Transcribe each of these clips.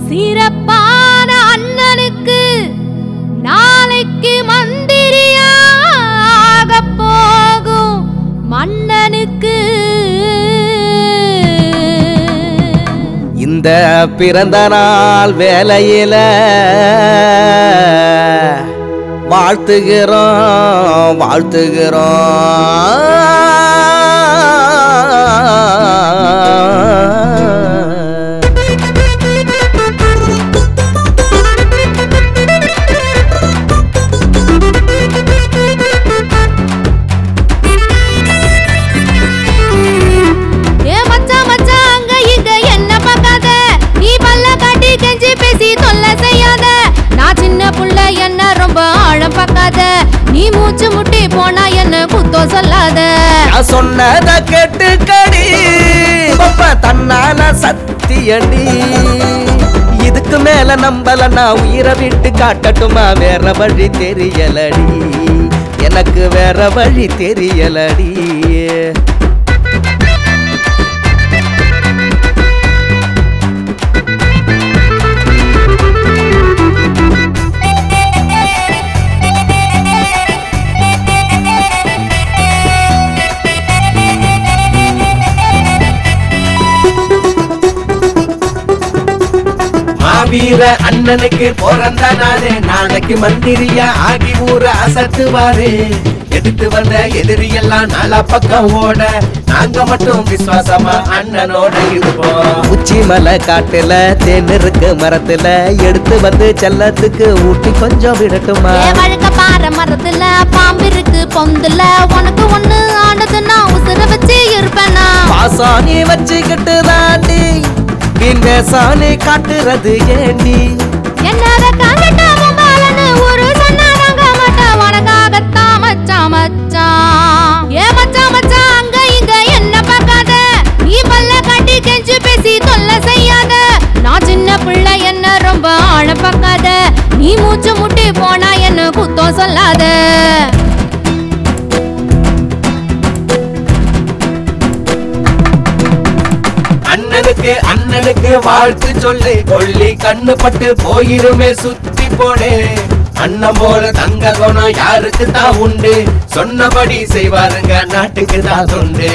சிறப்பான அண்ணனுக்கு நாளைக்கு மந்திரியாக போகும் மன்னனுக்கு இந்த பிறந்த நாள் வேலையில வாழ்த்துகிறோம் வாழ்த்துகிறோம் ஏ மச்சான் மச்சான் அங்க இங்க என்ன பார்க்காத நீ பல்ல காட்டி கெஞ்சி பேசி தொல்லை செய்யாத நான் சின்ன புள்ள என்ன ரொம்ப ஆழம் பார்க்காத நீ மூச்சு முட்டி போனா என்ன குத்தம் சொல்லாத நான் சொன்னத கேட்டுக்கடி பப்ப தன்னால சத்தியடி இதுக்கு மேல நம்பல நான் உயிரை விட்டு காட்டட்டுமா வேற வழி தெரியலடி எனக்கு வேற வழி தெரியலடி மாவீர அண்ணனுக்கு பிறந்த நாளே நாளைக்கு மந்திரியா ஆகி ஊர அசத்துவாரு எதிர்த்து வந்த எதிரியெல்லாம் நாலா பக்கம் ஓட நாங்க மட்டும் விசுவாசமா அண்ணனோட இருப்போம் உச்சி மலை காட்டுல தேன் இருக்கு மரத்துல எடுத்து வந்து செல்லத்துக்கு ஊட்டி கொஞ்சம் விடட்டுமா ஏ வழுக்க பாறை மரத்துல பாம்பு இருக்கு பொந்துல உனக்கு ஒண்ணு ஆனதுன்னா உசுர வச்சு இருப்பேனா பாசாணி வச்சுக்கிட்டு தாண்டி பின்ன சாணி காட்டுறது ஏண்டி என்னத காங்கட்ட மொபாலன்னு ஒரு சொன்னாங்க மாட்டேன் உனக்காகத்தான் மச்சான் மச்சான் ஏ மச்சான் மச்சான் அங்க இங்க என்ன பார்க்காத நீ பல்ல காட்டி கெஞ்சு பேசி தொல்லை செய்யாத நான் சின்ன பிள்ளை என்ன ரொம்ப ஆழ பார்க்காத நீ மூச்சு முட்டி போனா என்ன குத்தம் சொல்லாத அண்ணனுக்கு அண்ணனுக்கு வாழ்த்து சொல்லு கொள்ளி கண்ணு பட்டு போயிருமே சுத்தி போடு அண்ணன் போல தங்க குணம் யாருக்கு தான் உண்டு சொன்னபடி செய்வாருங்க நாட்டுக்கு தான் தொண்டு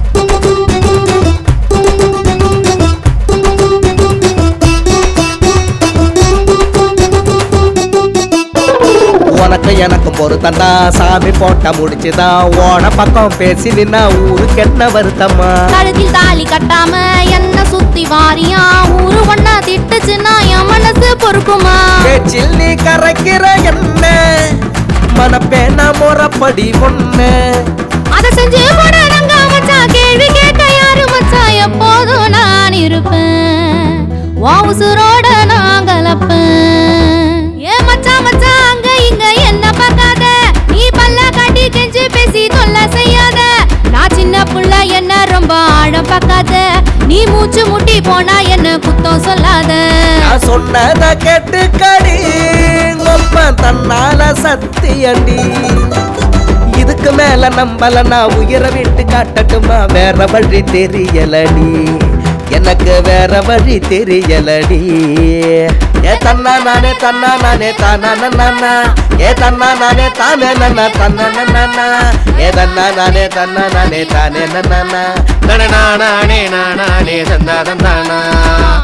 உனக்கு எனக்கும் பொறுத்தண்டா சாமி போட்ட முடிச்சுதான் ஓன பக்கம் பேசி நின்னா ஊருக்கு என்ன வருத்தம்மா கழுத்தில் தாலி கட்டாம என்ன சுத்தி வாரியா ஊரு ஒன்னா திட்டுச்சுன்னா என் மனசு பொறுக்குமா பேச்சில் நீ கரைக்கிற என்ன மனப்பேனா முறப்படி ஒண்ணு அத செஞ்சு போடுறங்க மச்சான் கேள்வி கேட்க யாரு மச்சான் எப்போதும் நான் இருப்பேன் உன் உசுரோட நான் கலப்பேன் ஏ மச்சான் மச்சான் அங்க இங்க என்ன பார்க்காத நீ பல்ல காட்டி கெஞ்சு பேசி தொல்லை செய்யாத நான் சின்ன புள்ள என்ன ரொம்ப ஆழம் பார்க்காத நீ மூச்சு முட்டி போனா என்ன குத்தம் சொல்லாத நான் சொன்னத கேட்டுக்கடி ஒப்ப தன்னால சத்தியண்டி இதுக்கு மேல நம்பல நான் உயிரை விட்டு காட்டட்டுமா வேற வழி தெரியலடி எனக்கு வேற வழி தெரியலடி ஏ தன்னா நானே தன்னா நானே தானா நானா ஏ தன்னா நானே தானே நன்னா தன்னா நானா ஏ தன்னா நானே தன்னா நானே தானே நானா நானே நானே நானே சந்தா தந்தானா